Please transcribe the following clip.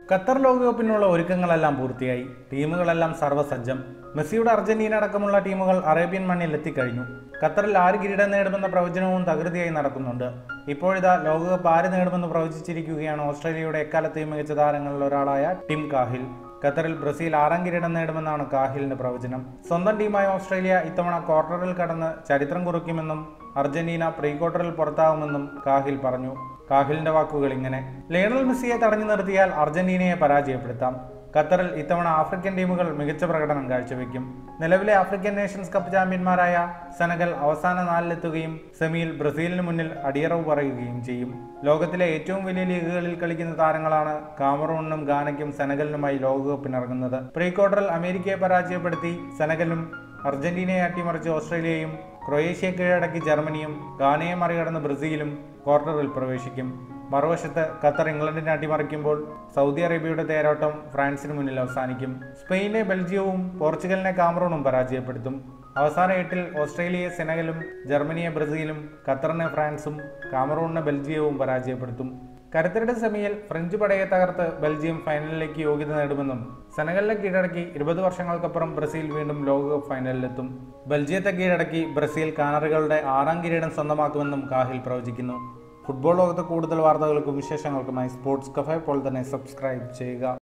Qatar ലോകകപ്പിനുള്ള ഒരുക്കങ്ങളെല്ലാം പൂർത്തിയായി ടീമുകളെല്ലാം സർവ്വസജ്ജം മെസ്സിയുടെ Argentina അടക്കമുള്ള ടീമുകൾ അറേബ്യൻ മണ്ണിൽ എത്തിക്കഴിഞ്ഞു ഖത്തറിൽ ആര് കിരീടം നേടുമെന്ന പ്രവചനവും തകൃതിയായി നടക്കുന്നുണ്ട് ഇപ്പോഴിതാ ലോകകപ്പ് ആര് നേടുമെന്ന് പ്രവചിച്ചിരിക്കുകയാണ് ഓസ്ട്രേലിയയുടെ എക്കാലത്തെയും മികച്ച താരങ്ങളിൽ ഒരാളായ ടിം കാഹിൽ ഖത്തറിൽ ബ്രസീൽ ആറാം കിരീടം നേടുമെന്നാണ് കാഹിലിന്റെ പ്രവചനം സ്വന്തം ടീമായ ഓസ്ട്രേലിയ ഇത്തവണ ക്വാർട്ടറിൽ കടന്ന് ചരിത്രം കുറിക്കുമെന്നും അർജന്റീന പ്രീ ക്വാർട്ടറിൽ പുറത്താകുമെന്നും കാഹിൽ പറഞ്ഞു കാഹിലിന്റെ വാക്കുകൾ ഇങ്ങനെ ലയണൽ മെസ്സിയെ തടഞ്ഞു നിർത്തിയാൽ അർജന്റീനയെ പരാജയപ്പെടുത്താം ഖത്തറിൽ ഇത്തവണ ആഫ്രിക്കൻ ടീമുകൾ മികച്ച പ്രകടനം കാഴ്ചവെക്കും നിലവിലെ ആഫ്രിക്കൻ നേഷൻസ് കപ്പ് ചാമ്പ്യന്മാരായ സെനഗൽ അവസാന നാലിലെത്തുകയും സെമിയിൽ ബ്രസീലിന് മുന്നിൽ അടിയറവ് പറയുകയും ചെയ്യും ലോകത്തിലെ ഏറ്റവും വലിയ ലീഗുകളിൽ കളിക്കുന്ന താരങ്ങളാണ് കാമറൂണിനും ഗാനയ്ക്കും സെനഗലിനുമായി ലോകകപ്പിനിറങ്ങുന്നത് പ്രീ ക്വാർട്ടറിൽ അമേരിക്കയെ പരാജയപ്പെടുത്തി സെനഗലും അർജന്റീനയെ അട്ടിമറിച്ച് ഓസ്ട്രേലിയയും ക്രൊയേഷ്യ കീഴടക്കി ജർമ്മനിയും ഗാനയെ മറികടന്ന് ബ്രസീലും ക്വാർട്ടറിൽ പ്രവേശിക്കും മറുവശത്ത് ഖത്തർ ഇംഗ്ലണ്ടിനെ അട്ടിമറിക്കുമ്പോൾ സൗദി അറേബ്യയുടെ തേരോട്ടം ഫ്രാൻസിന് മുന്നിൽ അവസാനിക്കും സ്പെയിനെ ബെൽജിയവും പോർച്ചുഗലിനെ കാമറൂണും പരാജയപ്പെടുത്തും അവസാന എട്ടിൽ ഓസ്ട്രേലിയയെ സെനഗലും ജർമ്മനിയെ ബ്രസീലും ഖത്തറിനെ ഫ്രാൻസും കാമറൂണിനെ ബെൽജിയവും പരാജയപ്പെടുത്തും കരുത്തരുടെ സെമിയിൽ ഫ്രഞ്ച് പടയെ തകർത്ത് ബെൽജിയം ഫൈനലിലേക്ക് യോഗ്യത നേടുമെന്നും സെനഗലിനെ കീഴടക്കി ഇരുപത് വർഷങ്ങൾക്കപ്പുറം ബ്രസീൽ വീണ്ടും ലോകകപ്പ് ഫൈനലിലെത്തും ബെൽജിയത്തെ കീഴടക്കി ബ്രസീൽ കാനറികളുടെ ആറാം കിരീടം സ്വന്തമാക്കുമെന്നും കാഹിൽ പ്രവചിക്കുന്നു ഫുട്ബോൾ ലോകത്തെ കൂടുതൽ വാർത്തകൾക്കും വിശേഷങ്ങൾക്കുമായി സ്പോർട്സ് കഫേ പോലെ തന്നെ സബ്സ്ക്രൈബ് ചെയ്യുക